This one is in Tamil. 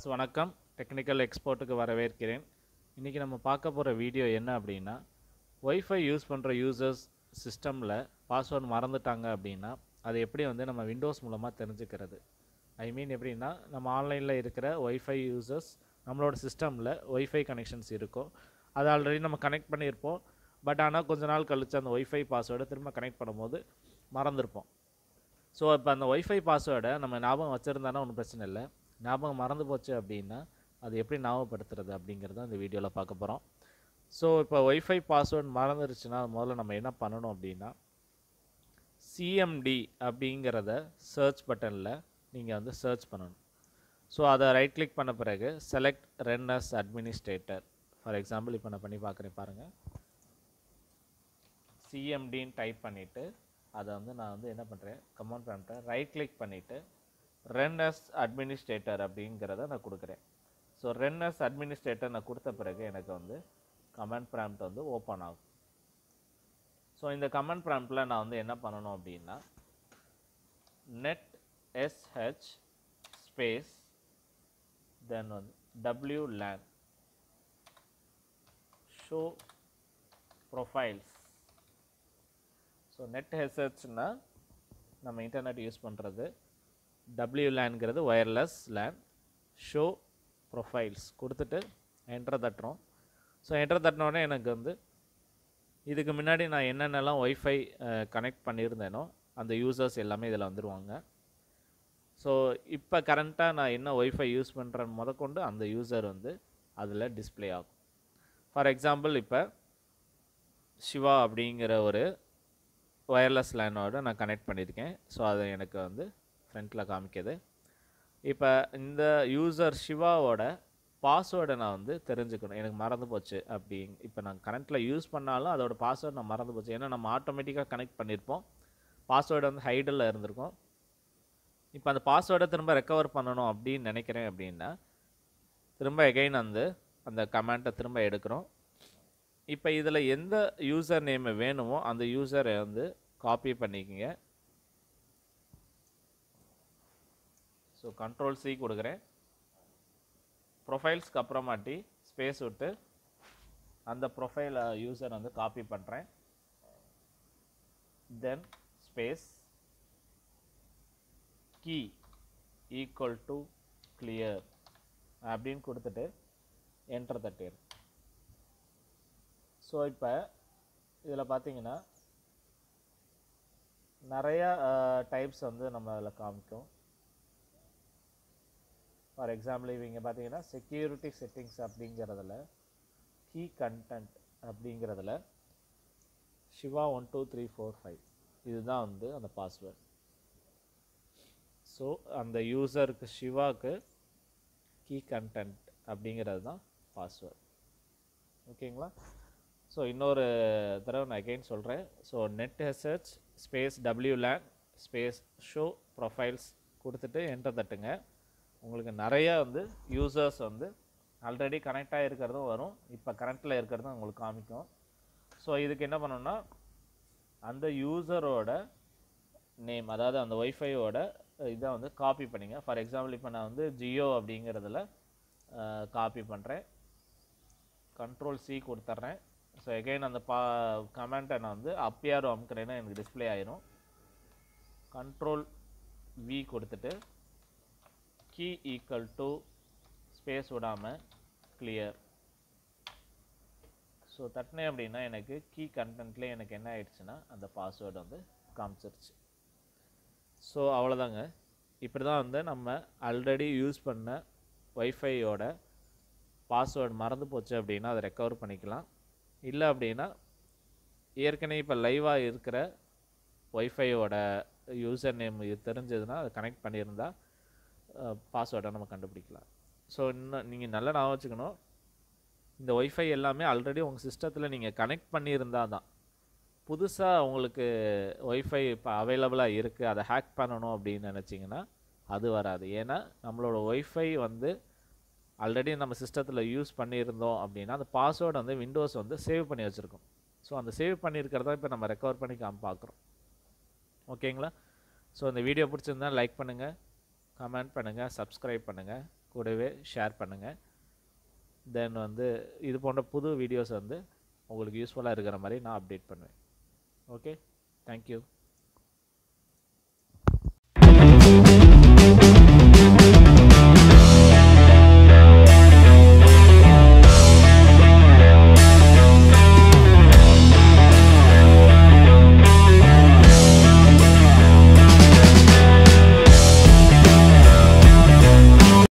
வணக்கம் டெக்னிக்கல் எக்ஸ்போர்ட்டுக்கு வரவேற்கிறேன் இன்றைக்கி நம்ம பார்க்க போகிற வீடியோ என்ன அப்படின்னா ஒய்ஃபை யூஸ் பண்ணுற யூசர்ஸ் சிஸ்டமில் பாஸ்வேர்ட் மறந்துட்டாங்க அப்படின்னா அது எப்படி வந்து நம்ம விண்டோஸ் மூலமாக தெரிஞ்சுக்கிறது ஐ மீன் எப்படின்னா நம்ம ஆன்லைனில் இருக்கிற ஒய்ஃபை யூசர்ஸ் நம்மளோட சிஸ்டமில் ஒய்ஃபை கனெக்ஷன்ஸ் இருக்கும் அது ஆல்ரெடி நம்ம கனெக்ட் பண்ணியிருப்போம் பட் ஆனால் கொஞ்ச நாள் கழித்து அந்த ஒய்ஃபை பாஸ்வேர்டை திரும்ப கனெக்ட் பண்ணும்போது மறந்துருப்போம் ஸோ இப்போ அந்த ஒய்ஃபை பாஸ்வேர்டை நம்ம ஞாபகம் வச்சுருந்தானா ஒன்றும் பிரச்சனை இல்லை ஞாபகம் மறந்து போச்சு அப்படின்னா அது எப்படி ஞாபகப்படுத்துறது அப்படிங்கிறத இந்த வீடியோவில் பார்க்க போகிறோம் ஸோ இப்போ ஒய்ஃபை பாஸ்வேர்ட் மறந்துருச்சுன்னா முதல்ல நம்ம என்ன பண்ணணும் அப்படின்னா சிஎம்டி அப்படிங்கிறத சர்ச் பட்டனில் நீங்கள் வந்து சர்ச் பண்ணணும் ஸோ அதை ரைட் கிளிக் பண்ண பிறகு select run as administrator for example இப்போ நான் பண்ணி பார்க்குறேன் பாருங்கள் சிஎம்டின்னு டைப் பண்ணிவிட்டு அதை வந்து நான் வந்து என்ன பண்ணுறேன் கமெண்ட் பண்ணிட்டேன் ரைட் கிளிக் பண்ணிவிட்டு ரென் அஸ் அட்மினிஸ்ட்ரேட்டர் அப்படிங்கிறத நான் கொடுக்குறேன் ஸோ ரென் அஸ் அட்மினிஸ்ட்ரேட்டர் நான் கொடுத்த பிறகு எனக்கு வந்து கமெண்ட் ப்ராம்ப்ட் வந்து ஓப்பன் ஆகும் ஸோ இந்த கமெண்ட் ப்ராம்ப்டில் நான் வந்து என்ன பண்ணணும் அப்படின்னா நெட் எஸ்ஹெச் ஸ்பேஸ் தென் வந்து W LAN show profiles so net ஹெசர்ச்னா நம்ம இன்டர்நெட் யூஸ் பண்ணுறது டபிள்யூ லேன்ங்கிறது ஒயர்லெஸ் லேன் ஷோ ப்ரொஃபைல்ஸ் கொடுத்துட்டு என்டர் தட்டுறோம் ஸோ என்டர் தட்டினோடனே எனக்கு வந்து இதுக்கு முன்னாடி நான் என்னென்னலாம் ஒய்ஃபை கனெக்ட் பண்ணியிருந்தேனோ அந்த யூசர்ஸ் எல்லாமே இதில் வந்துடுவாங்க ஸோ இப்போ கரண்ட்டாக நான் என்ன ஒய்ஃபை யூஸ் பண்ணுறேன்னு முதற்கொண்டு அந்த யூசர் வந்து அதில் டிஸ்ப்ளே ஆகும் ஃபார் எக்ஸாம்பிள் இப்போ சிவா அப்படிங்கிற ஒரு ஒயர்லெஸ் லேனோட நான் கனெக்ட் பண்ணியிருக்கேன் ஸோ அது எனக்கு வந்து ஃப்ரண்ட்டில் காமிக்குது இப்போ இந்த யூசர் சிவாவோட பாஸ்வேர்டை நான் வந்து தெரிஞ்சுக்கணும் எனக்கு மறந்து போச்சு அப்படி இப்போ நான் கரண்ட்டில் யூஸ் பண்ணாலும் அதோட பாஸ்வேர்டு நான் மறந்து போச்சு ஏன்னா நம்ம ஆட்டோமேட்டிக்காக கனெக்ட் பண்ணியிருப்போம் பாஸ்வேர்டு வந்து ஹைடில் இருந்திருக்கும் இப்போ அந்த பாஸ்வேர்டை திரும்ப ரெக்கவர் பண்ணணும் அப்படின்னு நினைக்கிறேன் அப்படின்னா திரும்ப எகைன் வந்து அந்த கமெண்ட்டை திரும்ப எடுக்கிறோம் இப்போ இதில் எந்த யூசர் நேம் வேணுமோ அந்த யூசரை வந்து காப்பி பண்ணிக்கங்க ஸோ கண்ட்ரோல் சி கொடுக்குறேன் ப்ரொஃபைல்ஸ்க்கு அப்புறமாட்டி ஸ்பேஸ் விட்டு அந்த ப்ரொஃபைல் யூசர் வந்து காப்பி பண்ணுறேன் then space key equal to clear அப்படின்னு கொடுத்துட்டு என்டர் தட்டிடு ஸோ இப்போ இதில் பார்த்தீங்கன்னா நிறையா டைப்ஸ் வந்து நம்ம அதில் காமிக்கும் ஃபார் எக்ஸாம்பிள் இவங்க பார்த்தீங்கன்னா செக்யூரிட்டி செட்டிங்ஸ் அப்படிங்கிறதுல கீ கண்டென்ட் அப்படிங்கிறதுல Siva one two three four five இதுதான் வந்து அந்த பாஸ்வேர்ட் ஸோ அந்த யூசருக்கு சிவாவுக்கு கீ கண்டென்ட் அப்படிங்கிறது தான் பாஸ்வேர்ட் ஓகேங்களா ஸோ இன்னொரு தடவை நான் அகெயின் சொல்கிறேன் ஸோ நெட் ஹெசர்ச் space W LAN space show profiles கொடுத்துட்டு என்டர் தட்டுங்க உங்களுக்கு நிறைய வந்து யூசர்ஸ் வந்து ஆல்ரெடி கனெக்ட் ஆகிருக்கிறதும் வரும் இப்போ கரண்ட்டில் இருக்கிறதும் உங்களுக்கு காமிக்கும் ஸோ இதுக்கு என்ன பண்ணணும்னா அந்த யூசரோட நேம் அதாவது அந்த ஒய்ஃபையோட இதை வந்து காப்பி பண்ணிங்க ஃபார் எக்ஸாம்பிள் இப்போ நான் வந்து ஜியோ அப்படிங்கிறதுல காப்பி பண்ணுறேன் கண்ட்ரோல் சி கொடுத்துட்றேன் ஸோ எகைன் அந்த பா கமெண்ட்டை நான் வந்து அப்பியாரோ அமுக்கிறேன்னா எனக்கு டிஸ்பிளே ஆயிரும் கண்ட்ரோல் வி கொடுத்துட்டு கீ ஈக்குவல் டு ஸ்பேஸ் விடாமல் கிளியர் ஸோ தட்டினேன் அப்படின்னா எனக்கு கீ கண்டென்ட்லேயே எனக்கு என்ன ஆயிடுச்சுன்னா அந்த பாஸ்வேர்டு வந்து காமிச்சிருச்சு ஸோ அவ்வளோதாங்க இப்படி தான் வந்து நம்ம ஆல்ரெடி யூஸ் பண்ண ஒய்ஃபையோட பாஸ்வேர்டு மறந்து போச்சு அப்படின்னா அதை ரெக்கவர் பண்ணிக்கலாம் இல்லை அப்படின்னா ஏற்கனவே இப்போ லைவாக இருக்கிற ஒய்ஃபையோட யூசர் நேம் தெரிஞ்சதுன்னா அதை கனெக்ட் பண்ணியிருந்தா பாஸ்வேர்டை நம்ம கண்டுபிடிக்கலாம் ஸோ இன்னும் நீங்கள் நல்லா ஞாபகம் வச்சுக்கணும் இந்த ஒய்ஃபை எல்லாமே ஆல்ரெடி உங்கள் சிஸ்டத்தில் நீங்கள் கனெக்ட் பண்ணியிருந்தால் தான் புதுசாக உங்களுக்கு ஒய்ஃபை இப்போ அவைலபிளாக இருக்குது அதை ஹேக் பண்ணணும் அப்படின்னு நினச்சிங்கன்னா அது வராது ஏன்னா நம்மளோட ஒய்ஃபை வந்து ஆல்ரெடி நம்ம சிஸ்டத்தில் யூஸ் பண்ணியிருந்தோம் அப்படின்னா அந்த பாஸ்வேர்டு வந்து விண்டோஸ் வந்து சேவ் பண்ணி வச்சுருக்கோம் ஸோ அந்த சேவ் பண்ணியிருக்கிறத இப்போ நம்ம ரெக்கவர் பண்ணி காமி பார்க்குறோம் ஓகேங்களா ஸோ இந்த வீடியோ பிடிச்சிருந்தா லைக் பண்ணுங்கள் கமெண்ட் பண்ணுங்கள் சப்ஸ்கிரைப் பண்ணுங்கள் கூடவே ஷேர் பண்ணுங்கள் தென் வந்து இது போன்ற புது வீடியோஸ் வந்து உங்களுக்கு யூஸ்ஃபுல்லாக இருக்கிற மாதிரி நான் அப்டேட் பண்ணுவேன் ஓகே தேங்க்யூ